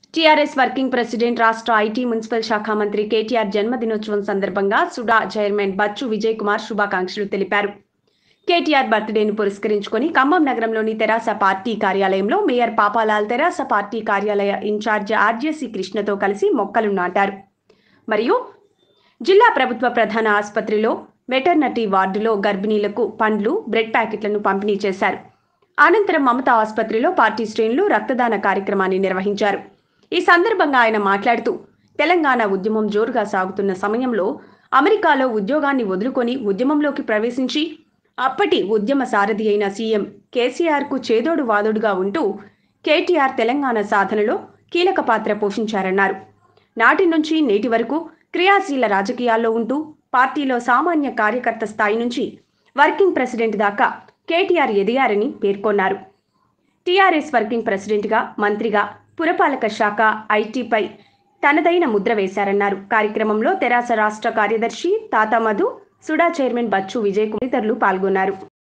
TRS working president రాష్ట్ర IT municipal శాఖ మంత్రి కేటీఆర్ జన్మదినోత్సవం సందర్భంగా సుడా చైర్మన్ బచ్చు విజయ్ కుమార్ శుభాకాంక్షలు తెలిపారు కేటీఆర్ బర్త్డేను పురస్కరించుకొని ఖమ్మం నగరంలోని తెరాస పార్టీ కార్యాలయంలో మేయర్ పాపాలాల్ తెరాస పార్టీ కార్యాలయ ఇన్ఛార్జ్ ఆర్జేసీ కృష్ణతో కలిసి మొక్కలు నాటారు మరియు జిల్లా ప్రభుత్వ ప్రధాన ఆసుపత్రిలో వెటర్నరీ వార్డులో గర్భిణీలకు పండ్లు బ్రెడ్ ప్యాకెట్లను పంపిణీ చేశారు అనంతరం మమత ఆసుపత్రిలో పార్టీ శ్రేణులు రక్తదాన కార్యక్రమాన్ని నిర్వహించారు ఈ సందర్భంగా ఆయన మాట్లాడుతూ తెలంగాణ ఉద్యమం జోరుగా సాగుతున్న సమయంలో అమెరికాలో ఉద్యోగాన్ని వదులుకొని ఉద్యమంలోకి ప్రవేశించి అప్పటి ఉద్యమ సారథి అయిన సీఎం కేసీఆర్కు చేదోడు వాదోడుగా ఉంటూ కేటీఆర్ తెలంగాణ సాధనలో కీలక పాత్ర పోషించారన్నారు నాటి నుంచి నేటి వరకు క్రియాశీల రాజకీయాల్లో ఉంటూ పార్టీలో సామాన్య కార్యకర్త స్థాయి నుంచి వర్కింగ్ ప్రెసిడెంట్ దాకా కేటీఆర్ ఎదిగారని పేర్కొన్నారు టీఆర్ఎస్ వర్కింగ్ ప్రెసిడెంట్గా మంత్రిగా పురపాలక శాఖ ఐటీపై తనదైన ముద్ర వేశారన్నారు కార్యక్రమంలో తెరాస రాష్ట్ర కార్యదర్శి తాతా మధు సుడా చైర్మన్ బచ్చు విజయ్ కుమార్ ఇతరులు పాల్గొన్నారు